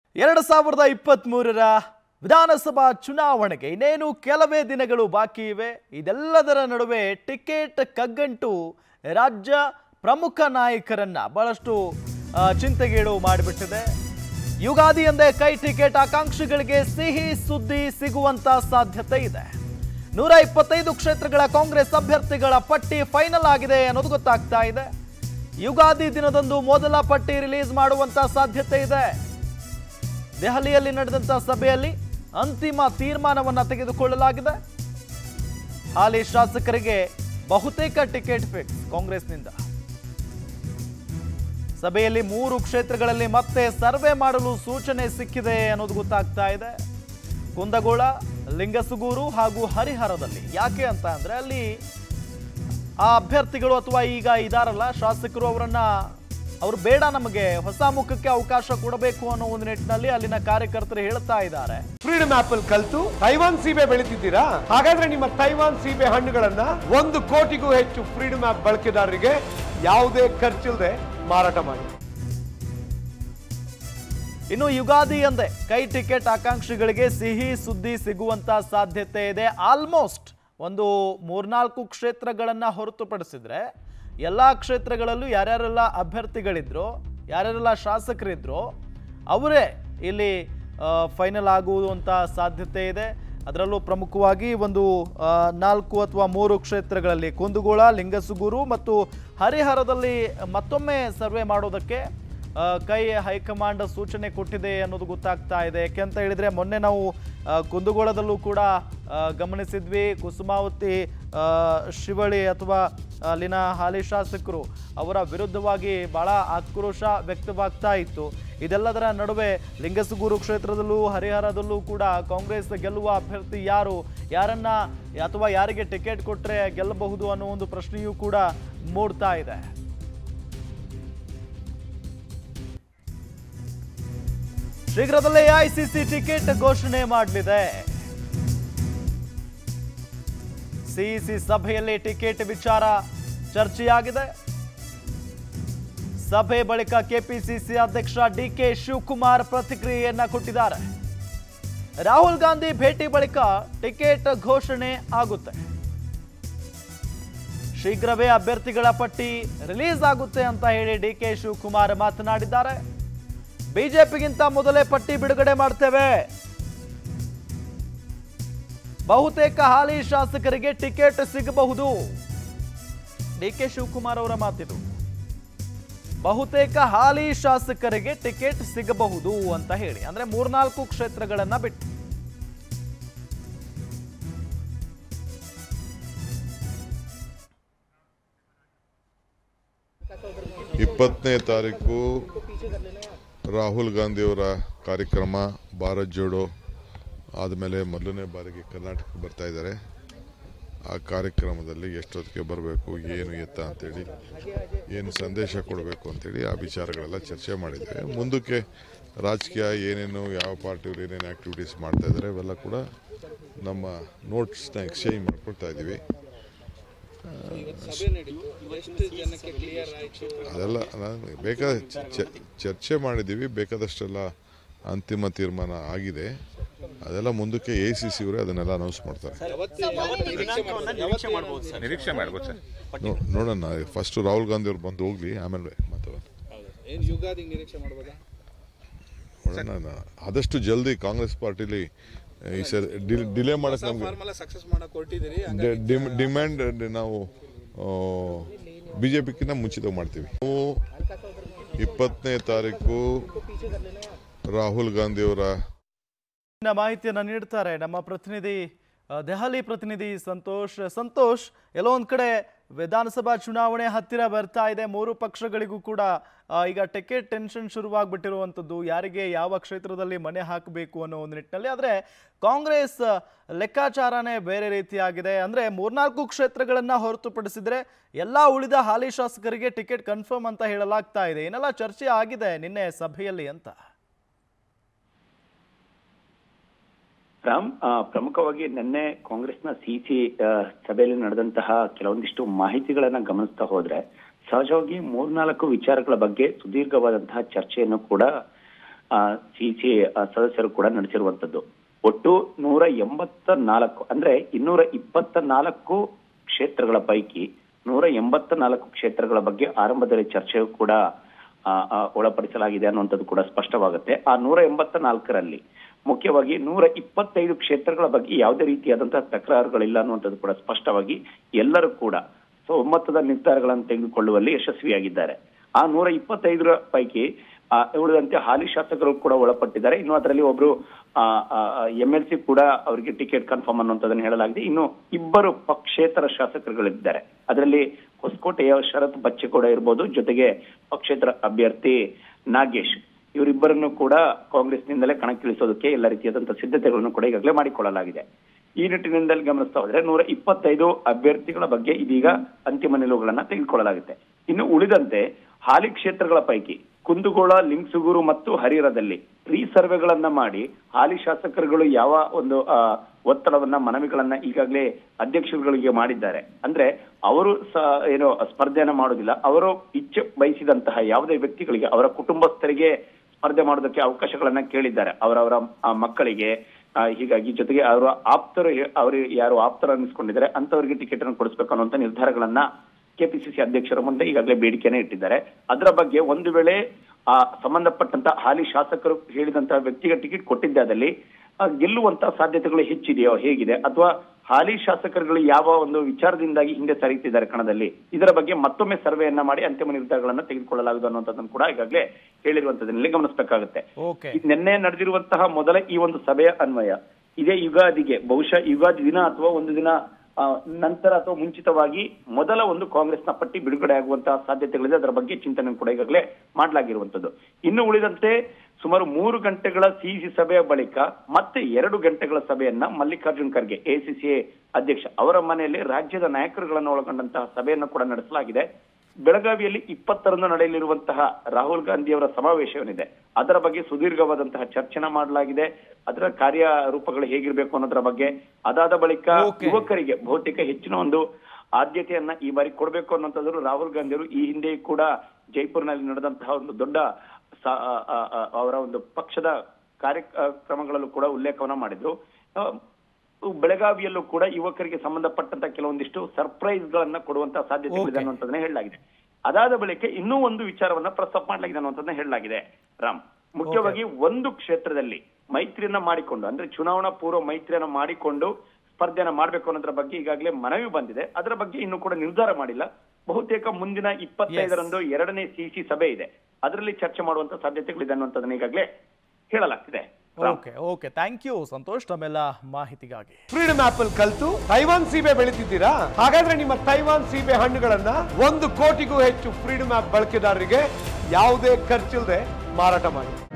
ಎರಡು ಸಾವಿರದ ಇಪ್ಪತ್ತ್ ಮೂರರ ವಿಧಾನಸಭಾ ಚುನಾವಣೆಗೆ ಇನ್ನೇನು ಕೆಲವೇ ದಿನಗಳು ಬಾಕಿ ಇವೆ ಇದೆಲ್ಲದರ ನಡುವೆ ಟಿಕೆಟ್ ಕಗ್ಗಂಟು ರಾಜ್ಯ ಪ್ರಮುಖ ನಾಯಕರನ್ನ ಬಹಳಷ್ಟು ಆ, ಚಿಂತೆಗೀಡು ಮಾಡಿಬಿಟ್ಟಿದೆ ಯುಗಾದಿ ಎಂದೇ ಕೈ ಟಿಕೆಟ್ ಆಕಾಂಕ್ಷಿಗಳಿಗೆ ಸಿಹಿ ಸುದ್ದಿ ಸಿಗುವಂತ ಸಾಧ್ಯತೆ ಇದೆ ನೂರ ಇಪ್ಪತ್ತೈದು ಕ್ಷೇತ್ರಗಳ ಕಾಂಗ್ರೆಸ್ ಅಭ್ಯರ್ಥಿಗಳ ಪಟ್ಟಿ ಫೈನಲ್ ಆಗಿದೆ ಅನ್ನೋದು ಗೊತ್ತಾಗ್ತಾ ಇದೆ ಯುಗಾದಿ ದಿನದಂದು ಮೊದಲ ಪಟ್ಟಿ ರಿಲೀಸ್ ಮಾಡುವಂತ ಸಾಧ್ಯತೆ ಇದೆ ದೆಹಲಿಯಲ್ಲಿ ನಡೆದಂತ ಸಭೆಯಲ್ಲಿ ಅಂತಿಮ ತೀರ್ಮಾನವನ್ನ ತೆಗೆದುಕೊಳ್ಳಲಾಗಿದೆ ಹಾಲಿ ಶಾಸಕರಿಗೆ ಬಹುತೇಕ ಟಿಕೆಟ್ ಫಿಕ್ಸ್ ಕಾಂಗ್ರೆಸ್ನಿಂದ ಸಭೆಯಲ್ಲಿ ಮೂರು ಕ್ಷೇತ್ರಗಳಲ್ಲಿ ಮತ್ತೆ ಸರ್ವೆ ಮಾಡಲು ಸೂಚನೆ ಸಿಕ್ಕಿದೆ ಅನ್ನೋದು ಗೊತ್ತಾಗ್ತಾ ಇದೆ ಕುಂದಗೋಳ ಲಿಂಗಸುಗೂರು ಹಾಗೂ ಹರಿಹರದಲ್ಲಿ ಯಾಕೆ ಅಂತ ಅಂದ್ರೆ ಅಲ್ಲಿ ಆ ಅಭ್ಯರ್ಥಿಗಳು ಅಥವಾ ಈಗ ಇದಾರಲ್ಲ ಶಾಸಕರು ಅವರನ್ನ ಅವರು ಬೇಡ ನಮಗೆ ಹೊಸ ಮುಖಕ್ಕೆ ಅವಕಾಶ ಕೊಡಬೇಕು ಅನ್ನೋ ಒಂದು ನಿಟ್ಟಿನಲ್ಲಿ ಅಲ್ಲಿನ ಕಾರ್ಯಕರ್ತರು ಹೇಳ್ತಾ ಇದ್ದಾರೆ ಫ್ರೀಡಮ್ ಆಪಲ್ ಕಲ್ತು ತೈವಾನ್ ಸೀಬೆ ಬೆಳಿತಿದ್ದೀರಾ ಹಾಗಾದ್ರೆ ನಿಮ್ಮ ತೈವಾನ್ ಸೀಬೆ ಹಣ್ಣುಗಳನ್ನ ಒಂದು ಕೋಟಿಗೂ ಹೆಚ್ಚು ಫ್ರೀಡಮ್ ಆಪ್ ಬಳಕೆದಾರರಿಗೆ ಯಾವುದೇ ಖರ್ಚಿಲ್ಲದೆ ಮಾರಾಟ ಮಾಡಿ ಇನ್ನು ಯುಗಾದಿ ಎಂದೇ ಕೈ ಟಿಕೆಟ್ ಆಕಾಂಕ್ಷಿಗಳಿಗೆ ಸಿಹಿ ಸುದ್ದಿ ಸಿಗುವಂತ ಸಾಧ್ಯತೆ ಇದೆ ಆಲ್ಮೋಸ್ಟ್ ಒಂದು ಮೂರ್ನಾಲ್ಕು ಕ್ಷೇತ್ರಗಳನ್ನ ಹೊರತುಪಡಿಸಿದ್ರೆ ಎಲ್ಲಾ ಕ್ಷೇತ್ರಗಳಲ್ಲೂ ಯಾರ್ಯಾರೆಲ್ಲ ಅಭ್ಯರ್ಥಿಗಳಿದ್ರು ಯಾರ್ಯಾರೆಲ್ಲ ಶಾಸಕರಿದ್ರು ಅವರೇ ಇಲ್ಲಿ ಫೈನಲ್ ಆಗುವಂತ ಸಾಧ್ಯತೆ ಇದೆ ಅದರಲ್ಲೂ ಪ್ರಮುಖವಾಗಿ ಒಂದು ಆ, ನಾಲ್ಕು ಅಥವಾ ಮೂರು ಕ್ಷೇತ್ರಗಳಲ್ಲಿ ಕುಂದಗೋಳ ಲಿಂಗಸುಗೂರು ಮತ್ತು ಹರಿಹರದಲ್ಲಿ ಮತ್ತೊಮ್ಮೆ ಸರ್ವೆ ಮಾಡೋದಕ್ಕೆ ಆ, ಕೈ ಹೈಕಮಾಂಡ್ ಸೂಚನೆ ಕೊಟ್ಟಿದೆ ಅನ್ನೋದು ಗೊತ್ತಾಗ್ತಾ ಇದೆ ಯಾಕೆಂತ ಹೇಳಿದ್ರೆ ಮೊನ್ನೆ ನಾವು ಆ, ಕುಂದಗೋಳದಲ್ಲೂ ಕೂಡ ಆ, ಗಮನಿಸಿದ್ವಿ ಕುಸುಮಾವತಿ ಆ, ಶಿವಳಿ ಅಥವಾ ಅಲ್ಲಿನ ಹಾಲಿ ಶಾಸಕರು ಅವರ ವಿರುದ್ಧವಾಗಿ ಬಹಳ ಆಕ್ರೋಶ ವ್ಯಕ್ತವಾಗ್ತಾ ಇತ್ತು ಇದೆಲ್ಲದರ ನಡುವೆ ಲಿಂಗಸುಗೂರು ಕ್ಷೇತ್ರದಲ್ಲೂ ಹರಿಹರದಲ್ಲೂ ಕೂಡ ಕಾಂಗ್ರೆಸ್ ಗೆಲ್ಲುವ ಅಭ್ಯರ್ಥಿ ಯಾರು ಯಾರನ್ನ ಅಥವಾ ಯಾರಿಗೆ ಟಿಕೆಟ್ ಕೊಟ್ಟರೆ ಗೆಲ್ಲಬಹುದು ಅನ್ನೋ ಒಂದು ಪ್ರಶ್ನೆಯೂ ಕೂಡ ಮೂಡ್ತಾ ಇದೆ ಶೀಘ್ರದಲ್ಲೇ ಎಐಸಿಸಿ ಟಿಕೆಟ್ ಘೋಷಣೆ ಮಾಡಲಿದೆ ಸಿಇಸಿ ಸಭೆಯಲ್ಲಿ ಟಿಕೆಟ್ ವಿಚಾರ ಚರ್ಚೆಯಾಗಿದೆ ಸಭೆ ಬಳಿಕ ಕೆಪಿಸಿಸಿ ಅಧ್ಯಕ್ಷ ಡಿಕೆ ಶಿವಕುಮಾರ್ ಪ್ರತಿಕ್ರಿಯೆಯನ್ನ ಕೊಟ್ಟಿದ್ದಾರೆ ರಾಹುಲ್ ಗಾಂಧಿ ಭೇಟಿ ಬಳಿಕ ಟಿಕೆಟ್ ಘೋಷಣೆ ಆಗುತ್ತೆ ಶೀಘ್ರವೇ ಅಭ್ಯರ್ಥಿಗಳ ಪಟ್ಟಿ ರಿಲೀಸ್ ಆಗುತ್ತೆ ಅಂತ ಹೇಳಿ ಡಿ ಕೆ ಶಿವಕುಮಾರ್ ಮಾತನಾಡಿದ್ದಾರೆ ಬಿಜೆಪಿಗಿಂತ ಮೊದಲೇ ಪಟ್ಟಿ ಬಿಡುಗಡೆ ಮಾಡ್ತೇವೆ ಬಹುತೇಕ ಹಾಲಿ ಶಾಸಕರಿಗೆ ಟಿಕೆಟ್ ಸಿಗಬಹುದು ಡಿ ಕೆ ಶಿವಕುಮಾರ್ ಅವರ ಮಾತಿದು ಬಹುತೇಕ ಹಾಲಿ ಶಾಸಕರಿಗೆ ಟಿಕೆಟ್ ಸಿಗಬಹುದು ಅಂತ ಹೇಳಿ ಅಂದ್ರೆ ಮೂರ್ನಾಲ್ಕು ಕ್ಷೇತ್ರಗಳನ್ನ ಬಿಟ್ಟು ಇಪ್ಪತ್ತನೇ ತಾರೀಕು ರಾಹುಲ್ ಗಾಂಧಿಯವರ ಕಾರ್ಯಕ್ರಮ ಭಾರತ್ ಜೋಡೋ ಆದಮೇಲೆ ಮೊದಲನೇ ಬಾರಿಗೆ ಕರ್ನಾಟಕಕ್ಕೆ ಬರ್ತಾ ಇದ್ದಾರೆ ಆ ಕಾರ್ಯಕ್ರಮದಲ್ಲಿ ಎಷ್ಟೊತ್ತಿಗೆ ಬರಬೇಕು ಏನು ಎತ್ತ ಅಂತೇಳಿ ಏನು ಸಂದೇಶ ಕೊಡಬೇಕು ಅಂತೇಳಿ ಆ ವಿಚಾರಗಳೆಲ್ಲ ಚರ್ಚೆ ಮಾಡಿದ್ದೇವೆ ಮುಂದಕ್ಕೆ ರಾಜಕೀಯ ಏನೇನು ಯಾವ ಪಾರ್ಟಿಯವರು ಏನೇನು ಆ್ಯಕ್ಟಿವಿಟೀಸ್ ಮಾಡ್ತಾ ಇದ್ದಾರೆ ಇವೆಲ್ಲ ಕೂಡ ನಮ್ಮ ನೋಟ್ಸ್ನ ಎಕ್ಸ್ಚೇಂಜ್ ಮಾಡ್ಕೊಳ್ತಾ ಇದ್ದೀವಿ ಅದೆಲ್ಲ ನಾನು ಬೇಕಾದ ಚ- ಚ- ಚರ್ಚೆ ಮಾಡಿದ್ದೀವಿ ಬೇಕಾದಷ್ಟೆಲ್ಲ ಅಂತಿಮ ತೀರ್ಮಾನ ಆಗಿದೆ ಅದೆಲ್ಲ ಮುಂದಕ್ಕೆ ಎ ಸಿ ಸಿ ಅವರೇ ಅದನ್ನೆಲ್ಲ ಅನೌನ್ಸ್ ಮಾಡ್ತಾರೆ ನಿರೀಕ್ಷೆ ಮಾಡ್ಬೋದು ಸರ್ ನೋ- ನೋಡೋಣ ಫಸ್ಟ್ ರಾಹುಲ್ ಗಾಂಧಿ ಅವ್ರು ಬಂದು ಹೋಗ್ಲಿ ಆಮೇಲೆ ಮಾತಾಡೋಣ ಏನ್ ಯುಗಾದಿ ನಿರೀಕ್ಷೆ ಮಾಡ್ಬೋದಾ ನೋಡೋಣ ನಾ- ಆದಷ್ಟು ಜಲ್ದಿ ಕಾಂಗ್ರೆಸ್ ಪಾರ್ಟಿಲಿ ಈ ಸರಿ ಡಿಲೇ ಮಾಡಕ್ಕೆ ನಮಗೆ ಫಾರ್ಮಲ್ಲ ಸಕ್ಸಸ್ ಮಾಡಕ್ ಹೊರಟಿದ್ದೀರಿ ಡಿಮ್ಯಾಂಡ್ ನಾವು ಬಿ ಜೆ ಪಿಗಿಂತ ಮುಂಚಿತವಾಗಿ ಮಾಡ್ತೀವಿ ನಾವು ಇಪ್ಪತ್ತನೇ ತಾರೀಕು ರಾಹುಲ್ ಗಾಂಧಿಯವರ ಹೆಚ್ಚಿನ ಮಾಹಿತಿಯನ್ನು ನೀಡ್ತಾರೆ ನಮ್ಮ ಪ್ರತಿನಿಧಿ ಆ, ದೆಹಲಿ ಪ್ರತಿನಿಧಿ ಸಂತೋಷ್ ಸಂತೋಷ್ ಎಲ್ಲೋ ಒಂದ್ ಕಡೆ ವಿಧಾನಸಭಾ ಚುನಾವಣೆ ಹತ್ತಿರ ಬರ್ತಾ ಇದೆ ಮೂರು ಪಕ್ಷಗಳಿಗೂ ಕೂಡ ಆ, ಈಗ ಟಿಕೆಟ್ ಟೆನ್ಷನ್ ಶುರುವಾಗ್ಬಿಟ್ಟಿರುವಂಥದ್ದು ಯಾರಿಗೆ ಯಾವ ಕ್ಷೇತ್ರದಲ್ಲಿ ಮನೆ ಹಾಕಬೇಕು ಅನ್ನೋ ಒಂದು ನಿಟ್ಟಿನಲ್ಲಿ ಆದರೆ ಕಾಂಗ್ರೆಸ್ ಲೆಕ್ಕಾಚಾರನೇ ಬೇರೆ ರೀತಿಯಾಗಿದೆ ಅಂದ್ರೆ ಮೂರ್ನಾಲ್ಕು ಕ್ಷೇತ್ರಗಳನ್ನ ಹೊರತುಪಡಿಸಿದ್ರೆ ಎಲ್ಲಾ ಉಳಿದ ಹಾಲಿ ಶಾಸಕರಿಗೆ ಟಿಕೆಟ್ ಕನ್ಫರ್ಮ್ ಅಂತ ಹೇಳಲಾಗ್ತಾ ಇದೆ ಏನೆಲ್ಲ ಚರ್ಚೆ ಆಗಿದೆ ನಿನ್ನೆ ಸಭೆಯಲ್ಲಿ ಅಂತ ರಾಮ್ ಆ, ಪ್ರಮುಖವಾಗಿ ನಿನ್ನೆ ಕಾಂಗ್ರೆಸ್ನ ಸಿಸಿ ಸಭೆಯಲ್ಲಿ ನಡೆದಂತಹ ಕೆಲವೊಂದಿಷ್ಟು ಮಾಹಿತಿಗಳನ್ನ ಗಮನಿಸ್ತಾ ಹೋದ್ರೆ ಸಹಜವಾಗಿ ಮೂರ್ನಾಲ್ಕು ವಿಚಾರಗಳ ಬಗ್ಗೆ ಸುದೀರ್ಘವಾದಂತಹ ಚರ್ಚೆಯನ್ನು ಕೂಡ ಸಿಸಿ ಸದಸ್ಯರು ಕೂಡ ನಡೆಸಿರುವಂತದ್ದು ಒಟ್ಟು ನೂರ ಎಂಬತ್ತ ನಾಲ್ಕು ಅಂದ್ರೆ ಇನ್ನೂರ ಇಪ್ಪತ್ತ ನಾಲ್ಕು ಕ್ಷೇತ್ರಗಳ ಪೈಕಿ ನೂರ ಎಂಬತ್ತ ನಾಲ್ಕು ಕ್ಷೇತ್ರಗಳ ಬಗ್ಗೆ ಆರಂಭದಲ್ಲಿ ಚರ್ಚೆಯು ಕೂಡ ಆ, ಆ, ಒಳಪಡಿಸಲಾಗಿದೆ ಅನ್ನುವಂಥದ್ದು ಕೂಡ ಸ್ಪಷ್ಟವಾಗುತ್ತೆ ಆ ನೂರ ಎಂಬತ್ತ ನಾಲ್ಕರಲ್ಲಿ ಮುಖ್ಯವಾಗಿ ನೂರ ಇಪ್ಪತ್ತೈದು ಕ್ಷೇತ್ರಗಳ ಬಗ್ಗೆ ಯಾವುದೇ ರೀತಿಯಾದಂತಹ ತಕರಾರುಗಳಿಲ್ಲ ಅನ್ನುವಂಥದ್ದು ಕೂಡ ಸ್ಪಷ್ಟವಾಗಿ ಎಲ್ಲರೂ ಕೂಡ ಸೊ ಒಮ್ಮತದ ನಿರ್ಧಾರಗಳನ್ನು ತೆಗೆದುಕೊಳ್ಳುವಲ್ಲಿ ಯಶಸ್ವಿಯಾಗಿದ್ದಾರೆ ಆ ನೂರ ಇಪ್ಪತ್ತೈದರ ಪೈಕಿ ಆ, ಉಳಿದಂತೆ ಹಾಲಿ ಶಾಸಕರು ಕೂಡ ಒಳಪಟ್ಟಿದ್ದಾರೆ ಇನ್ನು ಅದರಲ್ಲಿ ಒಬ್ರು ಎಂ ಎಲ್ ಸಿ ಕೂಡ ಅವರಿಗೆ ಟಿಕೆಟ್ ಕನ್ಫರ್ಮ್ ಅನ್ನುವಂಥದ್ದನ್ನು ಹೇಳಲಾಗಿದೆ ಇನ್ನು ಇಬ್ಬರು ಪಕ್ಷೇತರ ಶಾಸಕರುಗಳಿದ್ದಾರೆ ಅದರಲ್ಲಿ ಹೊಸಕೋಟೆಯ ಶರತ್ ಬಚ್ಚೇಗೌಡ ಇರ್ಬೋದು ಜೊತೆಗೆ ಪಕ್ಷೇತರ ಅಭ್ಯರ್ಥಿ ನಾಗೇಶ್ ಇವರಿಬ್ಬರನ್ನು ಕೂಡ ಕಾಂಗ್ರೆಸ್ನಿಂದಲೇ ಕಣಕ್ಕಿಳಿಸೋದಕ್ಕೆ ಎಲ್ಲ ರೀತಿಯಾದಂತಹ ಸಿದ್ಧತೆಗಳನ್ನು ಕೂಡ ಈಗಾಗಲೇ ಮಾಡಿಕೊಳ್ಳಲಾಗಿದೆ ಈ ನಿಟ್ಟಿನಿಂದಲೇ ಗಮನಿಸ್ತಾ ಹೋದ್ರೆ ನೂರ ಇಪ್ಪತ್ತೈದು ಅಭ್ಯರ್ಥಿಗಳ ಬಗ್ಗೆ ಇದೀಗ ಅಂತಿಮ ನಿಲುವುಗಳನ್ನ ತೆಗೆದುಕೊಳ್ಳಲಾಗುತ್ತೆ ಇನ್ನು ಉಳಿದಂತೆ ಹಾಲಿ ಕ್ಷೇತ್ರಗಳ ಪೈಕಿ ಕುಂದಗೋಳ ಲಿಂಗ್ಸುಗೂರು ಮತ್ತು ಹರಿಹರದಲ್ಲಿ ರೀ ಸರ್ವೆಗಳನ್ನ ಮಾಡಿ ಹಾಲಿ ಶಾಸಕರುಗಳು ಯಾವ ಒಂದು ಆ, ಒತ್ತಡವನ್ನ ಮನವಿಗಳನ್ನ ಈಗಾಗಲೇ ಅಧ್ಯಕ್ಷರುಗಳಿಗೆ ಮಾಡಿದ್ದಾರೆ ಅಂದ್ರೆ ಅವರು ಸ ಏನು ಸ್ಪರ್ಧೆಯನ್ನ ಮಾಡೋದಿಲ್ಲ ಅವರು ಇಚ್ಛೆ ಬಯಸಿದಂತಹ ಯಾವುದೇ ವ್ಯಕ್ತಿಗಳಿಗೆ ಅವರ ಕುಟುಂಬಸ್ಥರಿಗೆ ಸ್ಪರ್ಧೆ ಮಾಡೋದಕ್ಕೆ ಅವಕಾಶಗಳನ್ನ ಕೇಳಿದ್ದಾರೆ ಅವರವರ ಆ, ಮಕ್ಕಳಿಗೆ ಆ, ಹೀಗಾಗಿ ಜೊತೆಗೆ ಅವರ ಆಪ್ತರು ಅವರು ಯಾರು ಆಪ್ತರು ಅನ್ನಿಸ್ಕೊಂಡಿದ್ದಾರೆ ಅಂತವರಿಗೆ ಟಿಕೆಟ್ ಅನ್ನು ಕೊಡಿಸ್ಬೇಕು ಅನ್ನುವಂತ ನಿರ್ಧಾರಗಳನ್ನ ಕೆಪಿಸಿಸಿ ಅಧ್ಯಕ್ಷರ ಮುಂದೆ ಈಗಾಗಲೇ ಬೇಡಿಕೆನ ಇಟ್ಟಿದ್ದಾರೆ ಅದರ ಬಗ್ಗೆ ಒಂದು ವೇಳೆ ಆ ಸಂಬಂಧಪಟ್ಟಂತ ಹಾಲಿ ಶಾಸಕರು ಹೇಳಿದಂತಹ ವ್ಯಕ್ತಿಗೆ ಟಿಕೆಟ್ ಕೊಟ್ಟಿದ್ದಾದಲ್ಲಿ ಆ, ಗೆಲ್ಲುವಂತ ಸಾಧ್ಯತೆಗಳು ಹೆಚ್ಚಿದೆಯೋ ಹೇಗಿದೆ ಅಥವಾ ಹಾಲಿ ಶಾಸಕರುಗಳು ಯಾವ ಒಂದು ವಿಚಾರದಿಂದಾಗಿ ಹಿಂದೆ ಸರಿಯುತ್ತಿದ್ದಾರೆ ಕಣದಲ್ಲಿ ಇದರ ಬಗ್ಗೆ ಮತ್ತೊಮ್ಮೆ ಸರ್ವೆಯನ್ನ ಮಾಡಿ ಅಂತಿಮ ನಿರ್ಧಾರಗಳನ್ನ ತೆಗೆದುಕೊಳ್ಳಲಾಗುವುದು ಅನ್ನುವಂಥದ್ದನ್ನು ಕೂಡ ಈಗಾಗಲೇ ಹೇಳಿರುವಂತದ್ರಲ್ಲಿ ಗಮನಿಸಬೇಕಾಗುತ್ತೆ ಓಕೆ ಈ ನಿನ್ನೆ ನಡೆದಿರುವಂತಹ ಮೊದಲ ಈ ಒಂದು ಸಭೆಯ ಅನ್ವಯ ಇದೇ ಯುಗಾದಿಗೆ ಬಹುಶಃ ಯುಗಾದಿ ದಿನ ಅಥವಾ ಒಂದು ದಿನ ಆ, ನಂತರ ಅಥವಾ ಮುಂಚಿತವಾಗಿ ಮೊದಲ ಒಂದು ಕಾಂಗ್ರೆಸ್ನ ಪಟ್ಟಿ ಬಿಡುಗಡೆ ಆಗುವಂತಹ ಸಾಧ್ಯತೆಗಳಿದೆ ಅದರ ಬಗ್ಗೆ ಚಿಂತನೆ ಕೂಡ ಈಗಾಗಲೇ ಮಾಡಲಾಗಿರುವಂತದ್ದು ಇನ್ನು ಉಳಿದಂತೆ ಸುಮಾರು ಮೂರು ಗಂಟೆಗಳ ಸಿಇಸಿ ಸಭೆಯ ಬಳಿಕ ಮತ್ತೆ ಎರಡು ಗಂಟೆಗಳ ಸಭೆಯನ್ನ ಮಲ್ಲಿಕಾರ್ಜುನ್ ಖರ್ಗೆ ಎಸಿಸಿಎ ಅಧ್ಯಕ್ಷ ಅವರ ಮನೆಯಲ್ಲಿ ರಾಜ್ಯದ ನಾಯಕರುಗಳನ್ನು ಒಳಗೊಂಡಂತಹ ಸಭೆಯನ್ನು ಕೂಡ ನಡೆಸಲಾಗಿದೆ ಬೆಳಗಾವಿಯಲ್ಲಿ ಇಪ್ಪತ್ತರಂದು ನಡೆಯಲಿರುವಂತಹ ರಾಹುಲ್ ಗಾಂಧಿ ಅವರ ಸಮಾವೇಶವನ್ನಿದೆ ಅದರ ಬಗ್ಗೆ ಸುದೀರ್ಘವಾದಂತಹ ಚರ್ಚೆನ ಮಾಡಲಾಗಿದೆ ಅದರ ಕಾರ್ಯರೂಪಗಳು ಹೇಗಿರ್ಬೇಕು ಅನ್ನೋದ್ರ ಬಗ್ಗೆ ಅದಾದ ಬಳಿಕ Okay. ಯುವಕರಿಗೆ ಬಹುತೇಕ ಹೆಚ್ಚಿನ ಒಂದು ಆದ್ಯತೆಯನ್ನ ಈ ಬಾರಿ ಕೊಡಬೇಕು ಅನ್ನುವಂಥದ್ದು ರಾಹುಲ್ ಗಾಂಧಿ ಅವರು ಈ ಹಿಂದೆ ಕೂಡ ಜೈಪುರ್ನಲ್ಲಿ ನಡೆದಂತಹ ಒಂದು ದೊಡ್ಡ ಸ- ಆ- ಆ- ಆ- ಅವರ ಒಂದು ಪಕ್ಷದ ಕಾರ್ಯಕ್ರಮಗಳಲ್ಲೂ ಕೂಡ ಉಲ್ಲೇಖವನ್ನ ಮಾಡಿದ್ರು ಆ, ಬೆಳಗಾವಿಯಲ್ಲೂ ಕೂಡ ಯುವಕರಿಗೆ ಸಂಬಂಧಪಟ್ಟಂತ ಕೆಲವೊಂದಿಷ್ಟು ಸರ್ಪ್ರೈಸ್ ಗಳನ್ನ ಕೊಡುವಂತಹ ಸಾಧ್ಯತೆಗಳಿದೆ Okay. ಅನ್ನುವಂಥದ್ದನ್ನ ಹೇಳಲಾಗಿದೆ ಅದಾದ ಬಳಿಕ ಇನ್ನೂ ಒಂದು ವಿಚಾರವನ್ನ ಪ್ರಸ್ತಾಪ ಮಾಡಲಾಗಿದೆ ಅನ್ನುವಂಥದ್ದನ್ನ ಹೇಳಲಾಗಿದೆ ರಾಮ್ ಮುಖ್ಯವಾಗಿ ಒಂದು ಕ್ಷೇತ್ರದಲ್ಲಿ ಮೈತ್ರಿಯನ್ನ ಮಾಡಿಕೊಂಡು ಅಂದ್ರೆ ಚುನಾವಣಾ ಪೂರ್ವ ಮೈತ್ರಿಯನ್ನ ಮಾಡಿಕೊಂಡು ಸ್ಪರ್ಧೆಯನ್ನ ಮಾಡಬೇಕು ಅನ್ನೋದ್ರ ಬಗ್ಗೆ ಈಗಾಗಲೇ ಮನವಿ ಬಂದಿದೆ ಅದರ ಬಗ್ಗೆ ಇನ್ನೂ ಕೂಡ ನಿರ್ಧಾರ ಮಾಡಿಲ್ಲ ಬಹುತೇಕ ಮುಂದಿನ ಇಪ್ಪತ್ತೈದರಂದು ಎರಡನೇ ಸಿಸಿ ಸಭೆ ಇದೆ ಅದರಲ್ಲಿ ಚರ್ಚೆ ಮಾಡುವಂತ ಸಾಧ್ಯತೆಗಳಿದೆ ಅನ್ನುವಂಥದ್ದನ್ನ ಈಗಾಗಲೇ ಹೇಳಲಾಗ್ತಿದೆ Ram. Okay okay thank you Santosh ತಮ್ಮೆಲ್ಲ ಮಾಹಿತಿಗಾಗಿ ಫ್ರೀಡಮ್ ಆಪ್ ಅಲ್ಲಿ ಕಲ್ತು ತೈವಾನ್ ಸೀಬೆ ಬೆಳಿತಿದ್ದೀರಾ ಹಾಗಾದ್ರೆ ನಿಮ್ಮ ತೈವಾನ್ ಸೀಬೆ ಹಣ್ಣುಗಳನ್ನ ಒಂದು ಕೋಟಿಗೂ ಹೆಚ್ಚು ಫ್ರೀಡಮ್ ಆಪ್ ಬಳಕೆದಾರರಿಗೆ ಯಾವುದೇ ಖರ್ಚಿಲ್ಲದೆ ಮಾರಾಟ ಮಾಡಿ